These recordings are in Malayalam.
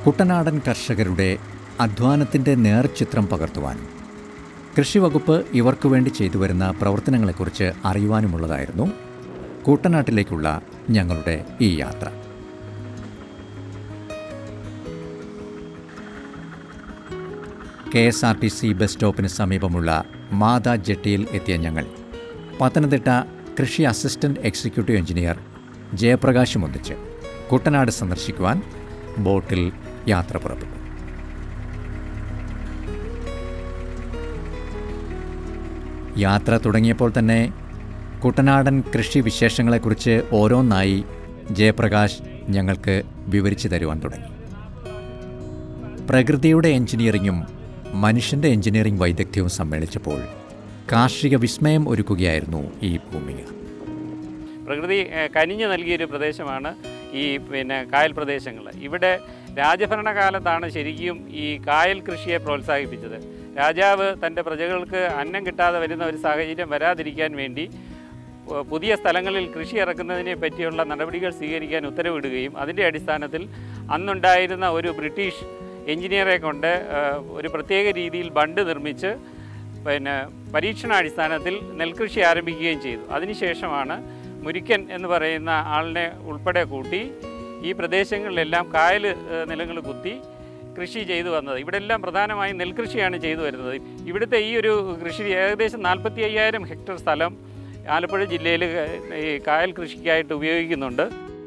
കുട്ടനാടൻ കർഷകരുടെ അധ്വാനത്തിൻ്റെ നേർചിത്രം പകർത്തുവാനും കൃഷിവകുപ്പ് ഇവർക്കു വേണ്ടി ചെയ്തു വരുന്ന പ്രവർത്തനങ്ങളെക്കുറിച്ച് അറിയുവാനുമുള്ളതായിരുന്നു കുട്ടനാട്ടിലേക്കുള്ള ഞങ്ങളുടെ ഈ യാത്ര K S R T C bus സ്റ്റോപ്പിന് സമീപമുള്ള മാതാ ജെട്ടിയിൽ എത്തിയ ഞങ്ങൾ പത്തനംതിട്ട കൃഷി അസിസ്റ്റന്റ് എക്സിക്യൂട്ടീവ് എഞ്ചിനീയർ ജയപ്രകാശും ഒന്നിച്ച് കുട്ടനാട് സന്ദർശിക്കുവാൻ ബോട്ടിൽ യാത്ര പുറപ്പെട്ടു യാത്ര തുടങ്ങിയപ്പോൾ തന്നെ കുട്ടനാടൻ കൃഷി വിശേഷങ്ങളെക്കുറിച്ച് ഓരോന്നായി ജയപ്രകാശ് ഞങ്ങൾക്ക് വിവരിച്ചു തരുവാൻ തുടങ്ങി പ്രകൃതിയുടെ എഞ്ചിനീയറിങ്ങും മനുഷ്യൻ്റെ എഞ്ചിനീയറിംഗ് വൈദഗ്ധ്യവും സമ്മേളിച്ചപ്പോൾ കാർഷിക വിസ്മയം ഒരുക്കുകയായിരുന്നു ഈ ഭൂമിക പ്രകൃതി ഏഹ്, കനിഞ്ഞു നൽകിയൊരു പ്രദേശമാണ് ഈ പിന്നെ കായൽ പ്രദേശങ്ങൾ ഇവിടെ രാജഭരണകാലത്താണ് ശരിക്കും ഈ കായൽ കൃഷിയെ പ്രോത്സാഹിപ്പിച്ചത് രാജാവ് തൻ്റെ പ്രജകൾക്ക് അന്നം കിട്ടാതെ വരുന്ന ഒരു സാഹചര്യം വരാതിരിക്കാൻ വേണ്ടി ഏഹ്, പുതിയ സ്ഥലങ്ങളിൽ കൃഷി ഇറക്കുന്നതിനെ പറ്റിയുള്ള നടപടികൾ സ്വീകരിക്കാൻ ഉത്തരവിടുകയും അതിൻ്റെ അടിസ്ഥാനത്തിൽ അന്നുണ്ടായിരുന്ന ഒരു ബ്രിട്ടീഷ് എഞ്ചിനീയറെ കൊണ്ട് ഏഹ്, ഒരു പ്രത്യേക രീതിയിൽ ബണ്ട് നിർമ്മിച്ച് പിന്നെ പരീക്ഷണാടിസ്ഥാനത്തിൽ നെൽകൃഷി ആരംഭിക്കുകയും ചെയ്തു അതിനുശേഷമാണ് മുരിക്കൻ എന്ന് പറയുന്ന ആളിനെ ഉൾപ്പെടെ കൂട്ടി ഈ പ്രദേശങ്ങളിലെല്ലാം കായൽ ഏഹ്, നിലങ്ങൾ കുത്തി കൃഷി ചെയ്തു വന്നത് ഇവിടെ എല്ലാം പ്രധാനമായും നെൽകൃഷിയാണ് ചെയ്തു വരുന്നത് ഇവിടുത്തെ ഈ ഒരു കൃഷി ഏകദേശം നാൽപ്പത്തി അയ്യായിരം ഹെക്ടർ സ്ഥലം ആലപ്പുഴ ജില്ലയിൽ ഈ കായൽ കൃഷിക്കായിട്ട് ഉപയോഗിക്കുന്നുണ്ട്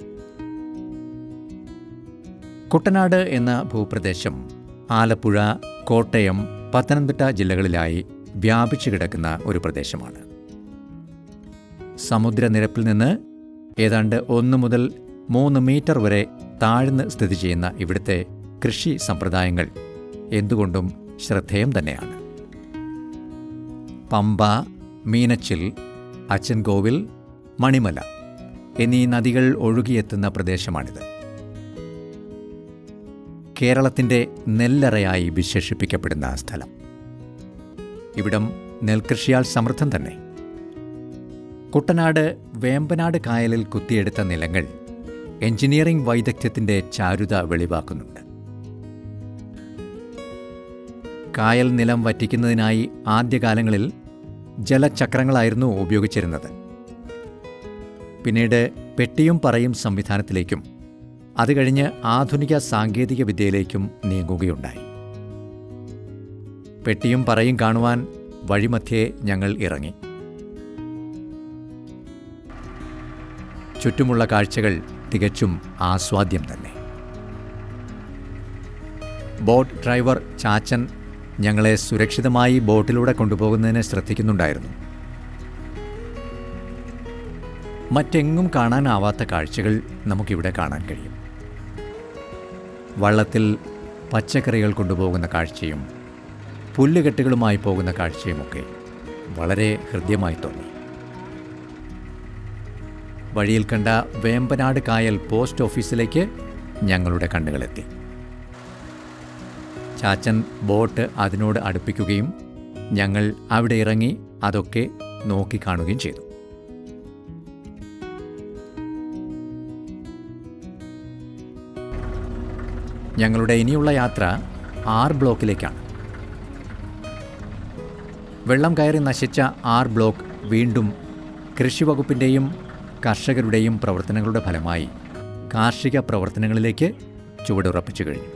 കുട്ടനാട് എന്ന ഭൂപ്രദേശം ആലപ്പുഴ കോട്ടയം പത്തനംതിട്ട ജില്ലകളിലായി വ്യാപിച്ചു കിടക്കുന്ന ഒരു പ്രദേശമാണ് സമുദ്രനിരപ്പിൽ നിന്ന് ഏതാണ്ട് ഒന്ന് മുതൽ മൂന്ന് മീറ്റർ വരെ താഴ്ന്ന് സ്ഥിതി ചെയ്യുന്ന ഇവിടുത്തെ കൃഷി സമ്പ്രദായങ്ങൾ എന്തുകൊണ്ടും ശ്രദ്ധേയം തന്നെയാണ് പമ്പ മീനച്ചിൽ അച്ചൻകോവിൽ മണിമല എന്നീ നദികൾ ഒഴുകിയെത്തുന്ന പ്രദേശമാണിത് കേരളത്തിൻ്റെ നെല്ലറയായി വിശേഷിപ്പിക്കപ്പെടുന്ന സ്ഥലം ഇവിടം നെൽകൃഷിയാൽ സമൃദ്ധം തന്നെ കുട്ടനാട് വേമ്പനാട് കായലിൽ കുത്തിയെടുത്ത നിലങ്ങൾ എഞ്ചിനീയറിംഗ് വൈദഗ്ധ്യത്തിൻ്റെ ചാരുത വെളിവാക്കുന്നുണ്ട് കായൽ നിലം വറ്റിക്കുന്നതിനായി ആദ്യകാലങ്ങളിൽ ജലചക്രങ്ങളായിരുന്നു ഉപയോഗിച്ചിരുന്നത് പിന്നീട് പെട്ടിയും പറയും സംവിധാനത്തിലേക്കും അത് കഴിഞ്ഞ് ആധുനിക സാങ്കേതിക വിദ്യയിലേക്കും നീങ്ങുകയുണ്ടായി പെട്ടിയും പറയും കാണുവാൻ വഴിമധ്യേ ഞങ്ങൾ ഇറങ്ങി ചുറ്റുമുള്ള കാഴ്ചകൾ തികച്ചും ആസ്വാദ്യം തന്നെ ബോട്ട് ഡ്രൈവർ ചാച്ചൻ ഞങ്ങളെ സുരക്ഷിതമായി ബോട്ടിലൂടെ കൊണ്ടുപോകുന്നതിന് ശ്രദ്ധിക്കുന്നുണ്ടായിരുന്നു മറ്റെങ്ങും കാണാനാവാത്ത കാഴ്ചകൾ നമുക്കിവിടെ കാണാൻ കഴിയും വള്ളത്തിൽ പച്ചക്കറികൾ കൊണ്ടുപോകുന്ന കാഴ്ചയും പുല്ലുകെട്ടുകളുമായി പോകുന്ന കാഴ്ചയുമൊക്കെ വളരെ ഹൃദ്യമായി തോന്നി വഴിയിൽ കണ്ട വേമ്പനാട് കായൽ പോസ്റ്റ് ഓഫീസിലേക്ക് ഞങ്ങളുടെ കണ്ണുകളെത്തി ചാച്ചൻ ബോട്ട് അതിനോട് അടുപ്പിക്കുകയും ഞങ്ങൾ അവിടെ ഇറങ്ങി അതൊക്കെ നോക്കിക്കാണുകയും ചെയ്തു ഞങ്ങളുടെ ഇനിയുള്ള യാത്ര ആർ ബ്ലോക്കിലേക്കാണ് വെള്ളം കയറി നശിച്ച ആർ ബ്ലോക്ക് വീണ്ടും കൃഷിവകുപ്പിൻ്റെയും കർഷകരുടെയും പ്രവർത്തനങ്ങളുടെ ഫലമായി കാർഷിക പ്രവർത്തനങ്ങളിലേക്ക് ചുവടുറപ്പിച്ചു കഴിഞ്ഞു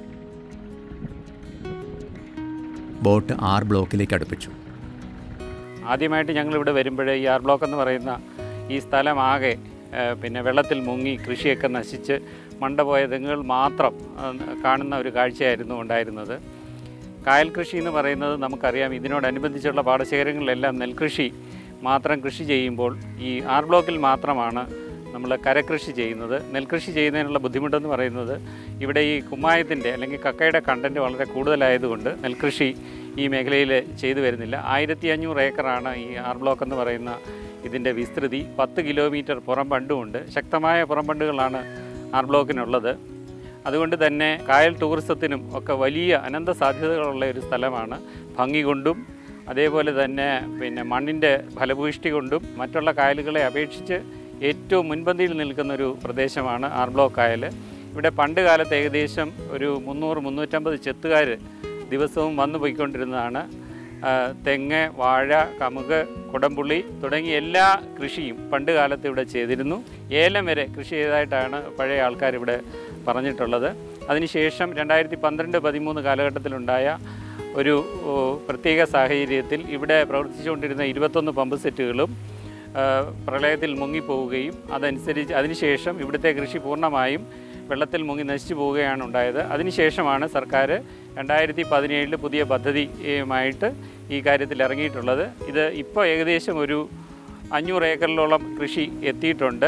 ബോട്ട് ആർ ബ്ലോക്കിലേക്ക് അടുപ്പിച്ചു ആദ്യമായിട്ട് ഞങ്ങളിവിടെ വരുമ്പോഴേ ഈ ആർ ബ്ലോക്ക് എന്ന് പറയുന്ന ഈ സ്ഥലം ആകെ ഏഹ്, പിന്നെ വെള്ളത്തിൽ മുങ്ങി കൃഷിയൊക്കെ നശിച്ച് മണ്ട പോയ തെങ്ങുകൾ മാത്രം ഏഹ്, കാണുന്ന ഒരു കാഴ്ചയായിരുന്നു ഉണ്ടായിരുന്നത് കായൽ കൃഷി എന്ന് പറയുന്നത് നമുക്കറിയാം ഇതിനോടനുബന്ധിച്ചുള്ള പാടശേഖരങ്ങളിലെല്ലാം നെൽകൃഷി മാത്രം കൃഷി ചെയ്യുമ്പോൾ ഈ ആർ ബ്ലോക്കിൽ മാത്രമാണ് നമ്മൾ കരകൃഷി ചെയ്യുന്നത് നെൽകൃഷി ചെയ്യുന്നതിനുള്ള ബുദ്ധിമുട്ടെന്ന് പറയുന്നത് ഇവിടെ ഈ കുമ്മായത്തിൻ്റെ അല്ലെങ്കിൽ കക്കയുടെ കണ്ടൻറ്റ് വളരെ കൂടുതലായതുകൊണ്ട് നെൽകൃഷി ഈ മേഖലയിൽ ചെയ്തു വരുന്നില്ല ആയിരത്തി അഞ്ഞൂറ് ഏക്കറാണ് ഈ ആർ ബ്ലോക്ക് എന്ന് പറയുന്ന ഇതിൻ്റെ വിസ്തൃതി പത്ത് കിലോമീറ്റർ പുറം ബണ്ടുമുണ്ട് ശക്തമായ പുറം ബണ്ടുകളാണ് ആർ ബ്ലോക്കിനുള്ളത് അതുകൊണ്ട് തന്നെ കായൽ ടൂറിസത്തിനും ഒക്കെ വലിയ അനന്ത സാധ്യതകളുള്ള ഒരു സ്ഥലമാണ് ഭംഗി കൊണ്ടും അതേപോലെ തന്നെ പിന്നെ മണ്ണിൻ്റെ ഫലഭൂയിഷ്ടി കൊണ്ടും മറ്റുള്ള കായലുകളെ അപേക്ഷിച്ച് ഏറ്റവും മുൻപന്തിയിൽ നിൽക്കുന്ന ഒരു പ്രദേശമാണ് ആർ ബ്ലോക്ക് കായൽ ഇവിടെ പണ്ട് കാലത്ത് ഏകദേശം ഒരു മുന്നൂറ് മുന്നൂറ്റമ്പത് ചെത്തുകാർ ദിവസവും വന്നു പോയിക്കൊണ്ടിരുന്നതാണ് ആ, തെങ്ങ് വാഴ കമുക് കുടംപുള്ളി തുടങ്ങിയ എല്ലാ കൃഷിയും പണ്ട് കാലത്ത് ഇവിടെ ചെയ്തിരുന്നു ഏലം വരെ കൃഷി ചെയ്തതായിട്ടാണ് പഴയ ആൾക്കാർ ഇവിടെ പറഞ്ഞിട്ടുള്ളത് അതിനുശേഷം രണ്ടായിരത്തി പന്ത്രണ്ട് പതിമൂന്ന് കാലഘട്ടത്തിലുണ്ടായ ഒരു ഓ, പ്രത്യേക സാഹചര്യത്തിൽ ഇവിടെ പ്രവർത്തിച്ചുകൊണ്ടിരുന്ന ഇരുപത്തൊന്ന് പമ്പ് സെറ്റുകളും ആ, പ്രളയത്തിൽ മുങ്ങിപ്പോവുകയും അതനുസരിച്ച് അതിനുശേഷം ഇവിടുത്തെ കൃഷി പൂർണ്ണമായും വെള്ളത്തിൽ മുങ്ങി നശിച്ചു പോവുകയാണ് ഉണ്ടായത് അതിനുശേഷമാണ് സർക്കാർ രണ്ടായിരത്തി പതിനേഴിൽ പുതിയ പദ്ധതിയുമായിട്ട് ഈ കാര്യത്തിൽ ഇറങ്ങിയിട്ടുള്ളത് ഇത് ഇപ്പോൾ ഏകദേശം ഒരു അഞ്ഞൂറ് ഏക്കറിലോളം കൃഷി എത്തിയിട്ടുണ്ട്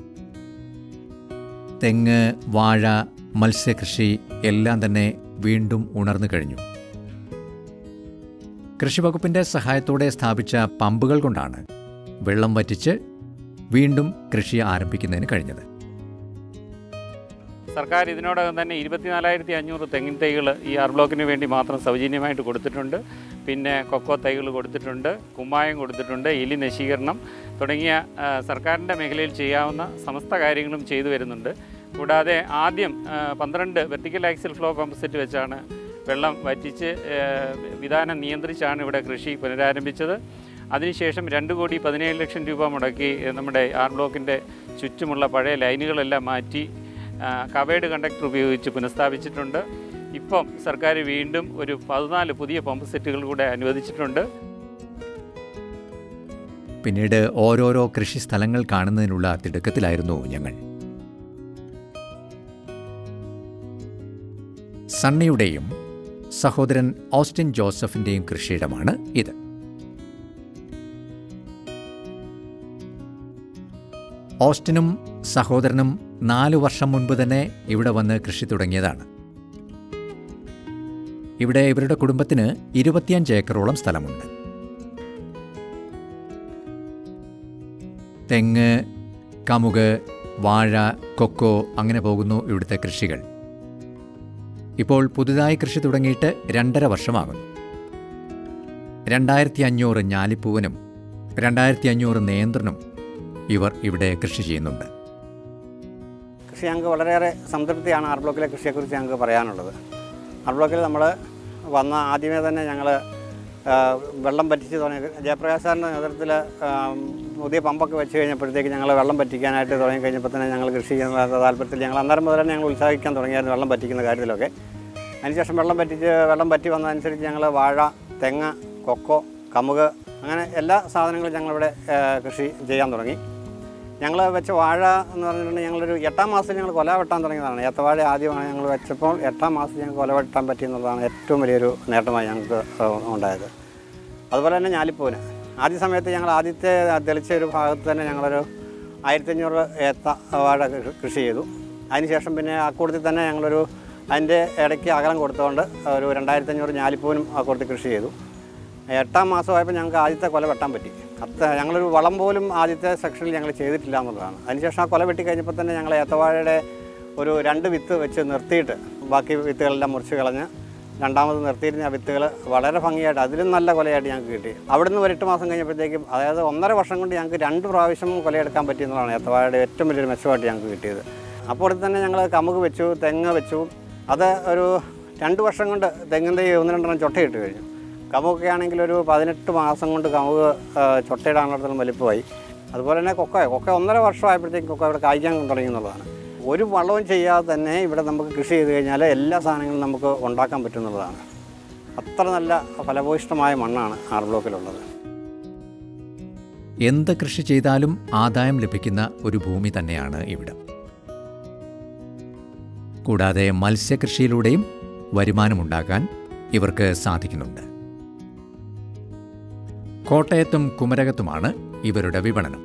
തെങ്ങ് വാഴ മത്സ്യകൃഷി എല്ലാം തന്നെ വീണ്ടും ഉണർന്നു കഴിഞ്ഞു കൃഷിവകുപ്പിന്റെ സഹായത്തോടെ സ്ഥാപിച്ച പമ്പുകൾ കൊണ്ടാണ് വെള്ളം വറ്റിച്ച് വീണ്ടും കൃഷി ആരംഭിക്കുന്നതിന് കഴിഞ്ഞത് സർക്കാർ ഇതിനോടകം തന്നെ ഇരുപത്തിനാലായിരത്തി അഞ്ഞൂറ് തെങ്ങിൻ തൈകൾ ഈ ആർ ബ്ലോക്കിന് വേണ്ടി മാത്രം സൗജന്യമായിട്ട് കൊടുത്തിട്ടുണ്ട് പിന്നെ കൊക്കോ തൈകൾ കൊടുത്തിട്ടുണ്ട് കുമ്മായം കൊടുത്തിട്ടുണ്ട് എലി നശീകരണം തുടങ്ങിയ ആ, സർക്കാരിൻ്റെ മേഖലയിൽ ചെയ്യാവുന്ന സമസ്ത കാര്യങ്ങളും ചെയ്തു വരുന്നുണ്ട് കൂടാതെ ആദ്യം ആ, പന്ത്രണ്ട് vertical axial flow pump set വെച്ചാണ് വെള്ളം വറ്റിച്ച് ആ, വിധാനം നിയന്ത്രിച്ചാണ് ഇവിടെ കൃഷി പുനരാരംഭിച്ചത് അതിനുശേഷം രണ്ട് കോടി പതിനേഴ് ലക്ഷം രൂപ മുടക്കി നമ്മുടെ ആർ ബ്ലോക്കിൻ്റെ ചുറ്റുമുള്ള പഴയ ലൈനുകളെല്ലാം മാറ്റി കവേഡ് കണ്ടക്ടർ ഉപയോഗിച്ച് പുനഃസ്ഥാപിച്ചിട്ടുണ്ട് ഇപ്പം സർക്കാർ വീണ്ടും ഒരു പതിനാല് പുതിയ പമ്പ് സെറ്റുകൾ കൂടെ അനുവദിച്ചിട്ടുണ്ട് പിന്നീട് ഓരോരോ കൃഷി സ്ഥലങ്ങൾ കാണുന്നതിനുള്ള തിടുക്കത്തിലായിരുന്നു ഞങ്ങൾ സണ്ണിയുടെയും സഹോദരൻ ഓസ്റ്റിൻ ജോസഫിന്റെയും കൃഷിയിടമാണ് ഇത് ഓസ്റ്റിനും സഹോദരനും നാലു വർഷം മുൻപ് തന്നെ ഇവിടെ വന്ന് കൃഷി തുടങ്ങിയതാണ് ഇവിടെ ഇവരുടെ കുടുംബത്തിന് ഇരുപത്തിയഞ്ച് ഏക്കറോളം സ്ഥലമുണ്ട് തെങ്ങ് കമുക് വാഴ കൊക്കോ അങ്ങനെ പോകുന്നു ഇവിടുത്തെ കൃഷികൾ ഇപ്പോൾ പുതുതായി കൃഷി തുടങ്ങിയിട്ട് രണ്ടര വർഷമാകുന്നു രണ്ടായിരത്തി അഞ്ഞൂറ് ഞാലിപ്പൂവനും രണ്ടായിരത്തി അഞ്ഞൂറ് നേന്ത്രനും ഇവർ ഇവിടെ കൃഷി ചെയ്യുന്നുണ്ട് കൃഷി ഞങ്ങൾക്ക് വളരെയേറെ സംതൃപ്തിയാണ് ആർ ബ്ലോക്കിലെ കൃഷിയെക്കുറിച്ച് ഞങ്ങൾക്ക് പറയാനുള്ളത് ആർ ബ്ലോക്കിൽ നമ്മൾ വന്ന ആദ്യമേ തന്നെ ഞങ്ങൾ വെള്ളം പറ്റിച്ച് തുടങ്ങി ജയപ്രകാശ് സാറിൻ്റെ നേതൃത്വത്തിൽ പുതിയ പമ്പൊക്കെ വെച്ച് കഴിഞ്ഞപ്പോഴത്തേക്ക് ഞങ്ങൾ വെള്ളം പറ്റിക്കാനായിട്ട് തുടങ്ങി കഴിഞ്ഞപ്പോൾ തന്നെ ഞങ്ങൾ കൃഷി ചെയ്യുന്ന താല്പര്യത്തിൽ ഞങ്ങൾ അന്നേരം മുതൽ തന്നെ ഞങ്ങൾ ഉത്സാഹിക്കാൻ തുടങ്ങിയായിരുന്നു വെള്ളം പറ്റിക്കുന്ന കാര്യത്തിലൊക്കെ അതിനുശേഷം വെള്ളം പറ്റിച്ച് വെള്ളം പറ്റി വന്നതനുസരിച്ച് ഞങ്ങൾ വാഴ തെങ്ങ് കൊക്കോ കമുക് അങ്ങനെ എല്ലാ സാധനങ്ങളും ഞങ്ങളിവിടെ ആ, കൃഷി ചെയ്യാൻ തുടങ്ങി ഞങ്ങൾ വെച്ച വാഴ എന്ന് പറഞ്ഞിട്ടുണ്ടെങ്കിൽ ഞങ്ങളൊരു എട്ടാം മാസത്തിൽ ഞങ്ങൾ കൊല വെട്ടാൻ തുടങ്ങിയതാണ് ഏത്തവാഴ ആദ്യമാണ് ഞങ്ങൾ വെച്ചപ്പോൾ എട്ടാം മാസത്തിൽ ഞങ്ങൾക്ക് കൊല വെട്ടാൻ പറ്റി എന്നുള്ളതാണ് ഏറ്റവും വലിയൊരു നേട്ടമായി ഞങ്ങൾക്ക് ഏഹ്, ഉണ്ടായത് അതുപോലെ തന്നെ ഞാലിപ്പൂവിന് ആദ്യ സമയത്ത് ഞങ്ങൾ ആദ്യത്തെ തെളിച്ച ഒരു ഭാഗത്ത് തന്നെ ഞങ്ങളൊരു ആയിരത്തഞ്ഞൂറ് ഏത്ത വാഴ കൃ- കൃഷി ചെയ്തു അതിനുശേഷം പിന്നെ ആ കൂട്ടത്തിൽ തന്നെ ഞങ്ങളൊരു അതിൻ്റെ ഇടയ്ക്ക് അകലം കൊടുത്തുകൊണ്ട് ഒരു രണ്ടായിരത്തഞ്ഞൂറ് ഞാലിപ്പൂവിനും ആ കൂട്ടത്തിൽ കൃഷി ചെയ്തു എട്ടാം മാസമായപ്പോൾ ഞങ്ങൾക്ക് ആദ്യത്തെ കൊല വെട്ടാൻ പറ്റി അത്ത ഞങ്ങളൊരു വളം പോലും ആദ്യത്തെ സെക്ഷനിൽ ഞങ്ങൾ ചെയ്തിട്ടില്ല എന്നുള്ളതാണ് അതിനുശേഷം ആ കൊല വെട്ടി കഴിഞ്ഞപ്പോൾ തന്നെ ഞങ്ങൾ ഏത്തവാഴയുടെ ഒരു രണ്ട് വിത്ത് വെച്ച് നിർത്തിയിട്ട് ബാക്കി വിത്തുകളെല്ലാം മുറിച്ച് കളഞ്ഞ് രണ്ടാമത് നിർത്തിയിരുന്ന ആ വിത്തുകൾ വളരെ ഭംഗിയായിട്ട് അതിലും നല്ല കൊലയായിട്ട് ഞങ്ങൾക്ക് കിട്ടി അവിടുന്ന് ഒരു എട്ട് മാസം കഴിഞ്ഞപ്പോഴത്തേക്കും അതായത് ഒന്നര വർഷം കൊണ്ട് ഞങ്ങൾക്ക് രണ്ട് പ്രാവശ്യം കൊലയെടുക്കാൻ പറ്റിയെന്നുള്ളതാണ് ഏത്തവാഴയുടെ ഏറ്റവും വലിയൊരു മെച്ചമായിട്ട് ഞങ്ങൾക്ക് കിട്ടിയത് അപ്പോൾ അടുത്ത് തന്നെ ഞങ്ങൾ കമുക് വെച്ചു തെങ്ങ് വെച്ചു അത് ഒരു രണ്ട് വർഷം കൊണ്ട് തെങ്ങിൻ്റെ ഒന്ന് രണ്ടെണ്ണം ചൊട്ടയിട്ട് കഴിഞ്ഞു കമുകൊക്കെ ആണെങ്കിൽ ഒരു പതിനെട്ട് മാസം കൊണ്ട് കമുക് ആ, ചൊട്ടയിടാനുള്ളടത്തോളം വലിപ്പമായി അതുപോലെ തന്നെ കൊക്ക കൊക്ക ഒന്നര വർഷമായപ്പോഴത്തേക്കും കൊക്ക ഇവിടെ കായ്ക്കാൻ തുടങ്ങി എന്നുള്ളതാണ് ഒരു വളവും ചെയ്യാതെ തന്നെ ഇവിടെ നമുക്ക് കൃഷി ചെയ്ത് കഴിഞ്ഞാൽ എല്ലാ സാധനങ്ങളും നമുക്ക് ഉണ്ടാക്കാൻ പറ്റുന്നതാണ് അത്ര നല്ല ഫലഭൂയിഷ്ടമായ മണ്ണാണ് ആർ ബ്ലോക്കിലുള്ളത് എന്ത് കൃഷി ചെയ്താലും ആദായം ലഭിക്കുന്ന ഒരു ഭൂമി തന്നെയാണ് ഇവിടം കൂടാതെ മത്സ്യകൃഷിയിലൂടെയും വരുമാനമുണ്ടാക്കാൻ ഇവർക്ക് സാധിക്കുന്നുണ്ട് കോട്ടയത്തും കുമരകത്തുമാണ് ഇവരുടെ വിപണനം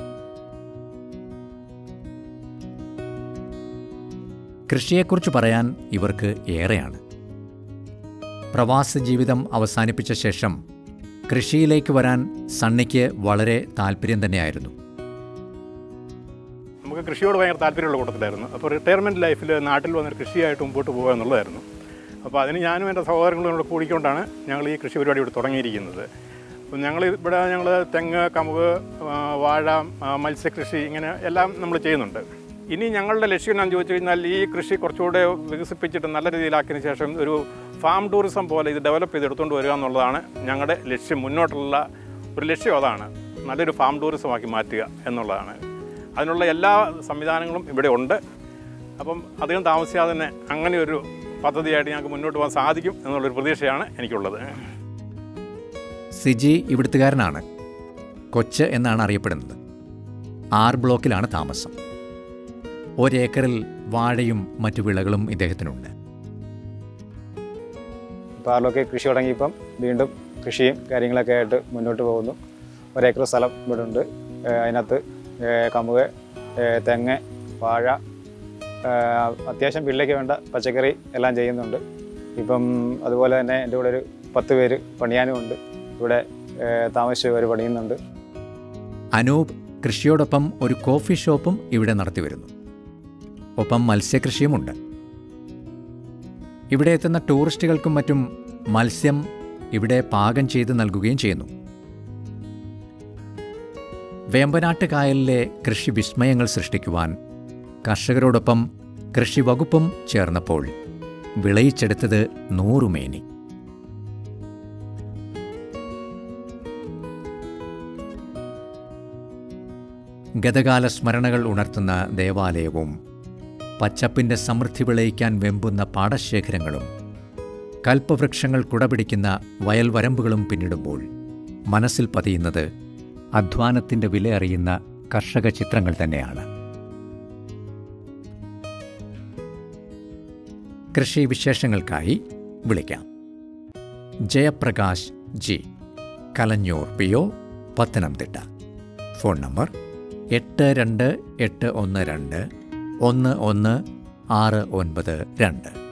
കൃഷിയെക്കുറിച്ച് പറയാൻ ഇവർക്ക് ഏറെയാണ് പ്രവാസ ജീവിതം അവസാനിപ്പിച്ച ശേഷം കൃഷിയിലേക്ക് വരാൻ സണ്ണിക്ക് വളരെ താല്പര്യം തന്നെയായിരുന്നു നമുക്ക് കൃഷിയോട് ഭയങ്കര താല്പര്യമുള്ള കൂട്ടത്തിലായിരുന്നു അപ്പോൾ റിട്ടയർമെൻറ്റ് ലൈഫിൽ നാട്ടിൽ വന്നൊരു കൃഷിയായിട്ട് മുമ്പോട്ട് പോകുക എന്നുള്ളതായിരുന്നു അപ്പോൾ അതിന് ഞാനും എൻ്റെ സഹോദരങ്ങളും കൂടെ കൂടിക്കൊണ്ടാണ് ഞങ്ങൾ ഈ കൃഷി പരിപാടി ഇവിടെ തുടങ്ങിയിരിക്കുന്നത് അപ്പോൾ ഞങ്ങൾ ഇവിടെ ഞങ്ങൾ തെങ്ങ് കമുക് ആ, വാഴ ആ, മത്സ്യകൃഷി ഇങ്ങനെ എല്ലാം നമ്മൾ ചെയ്യുന്നുണ്ട് ഇനി ഞങ്ങളുടെ ലക്ഷ്യം എന്നാന്ന് ചോദിച്ചു കഴിഞ്ഞാൽ ഈ കൃഷി കുറച്ചുകൂടെ വികസിപ്പിച്ചിട്ട് നല്ല രീതിയിലാക്കിയതിന് ശേഷം ഒരു ഫാം ടൂറിസം പോലെ ഇത് ഡെവലപ്പ് ചെയ്തെടുത്തുകൊണ്ട് വരിക എന്നുള്ളതാണ് ഞങ്ങളുടെ ലക്ഷ്യം മുന്നോട്ടുള്ള ഒരു ലക്ഷ്യം അതാണ് നല്ലൊരു ഫാം ടൂറിസമാക്കി മാറ്റുക എന്നുള്ളതാണ് അതിനുള്ള എല്ലാ സംവിധാനങ്ങളും ഇവിടെ ഉണ്ട് അപ്പം അധികം താമസിയാതെ തന്നെ അങ്ങനെ ഒരു പദ്ധതിയായിട്ട് ഞങ്ങൾക്ക് മുന്നോട്ട് പോകാൻ സാധിക്കും എന്നുള്ളൊരു പ്രതീക്ഷയാണ് എനിക്കുള്ളത് സിജി ഇവിടുത്തുകാരനാണ് കൊച്ച് എന്നാണ് അറിയപ്പെടുന്നത് ആർ ബ്ലോക്കിലാണ് താമസം ഒരേക്കറിൽ വാഴയും മറ്റു വിളകളും ഇദ്ദേഹത്തിനുണ്ട് ഇപ്പോൾ ആറിലൊക്കെ കൃഷി തുടങ്ങിയപ്പം വീണ്ടും കൃഷിയും കാര്യങ്ങളൊക്കെ ആയിട്ട് മുന്നോട്ട് പോകുന്നു ഒരേക്കർ സ്ഥലം ഇവിടെ ഉണ്ട് ഏഹ് അതിനകത്ത് ഏഹ് കമുക് ഏഹ് തെങ്ങ് വാഴ ഏഹ് അത്യാവശ്യം പിള്ളേക്ക് വേണ്ട പച്ചക്കറി എല്ലാം ചെയ്യുന്നുണ്ട് ഇപ്പം അതുപോലെ തന്നെ എൻ്റെ കൂടെ ഒരു പത്ത് പേര് പണിയാനും ഉണ്ട് ഇവിടെ ഏഹ് താമസിച്ച് അവർ പണിയുന്നുണ്ട് അനൂപ് കൃഷിയോടൊപ്പം ഒരു കോഫി ഷോപ്പും ഇവിടെ നടത്തിവരുന്നു ഒപ്പം മത്സ്യകൃഷിയുമുണ്ട് ഇവിടെ എത്തുന്ന ടൂറിസ്റ്റുകൾക്കും മറ്റും മത്സ്യം ഇവിടെ പാകം ചെയ്ത് നൽകുകയും ചെയ്യുന്നു വേമ്പനാട്ട് കായലിലെ കൃഷി വിസ്മയങ്ങൾ സൃഷ്ടിക്കുവാൻ കർഷകരോടൊപ്പം കൃഷി വകുപ്പും ചേർന്നപ്പോൾ വിളയിച്ചെടുത്തത് നൂറുമേനി ഗതകാല സ്മരണകൾ ഉണർത്തുന്ന ദേവാലയവും പച്ചപ്പിൻ്റെ സമൃദ്ധി വിളയിക്കാൻ വെമ്പുന്ന പാടശേഖരങ്ങളും കൽപ്പവൃക്ഷങ്ങൾ കുടപിടിക്കുന്ന വയൽവരമ്പുകളും പിന്നിടുമ്പോൾ മനസ്സിൽ പതിയുന്നത് അധ്വാനത്തിൻ്റെ വില അറിയുന്ന കർഷക ചിത്രങ്ങൾ തന്നെയാണ് കൃഷി വിശേഷങ്ങൾക്കായി വിളിക്കാം Jayaprakash ji Kalanjoor P O Pathanamthitta phone number എട്ട് രണ്ട് എട്ട് ഒന്ന് രണ്ട് ഒന്ന് ഒന്ന് ആറ് ഒൻപത് രണ്ട്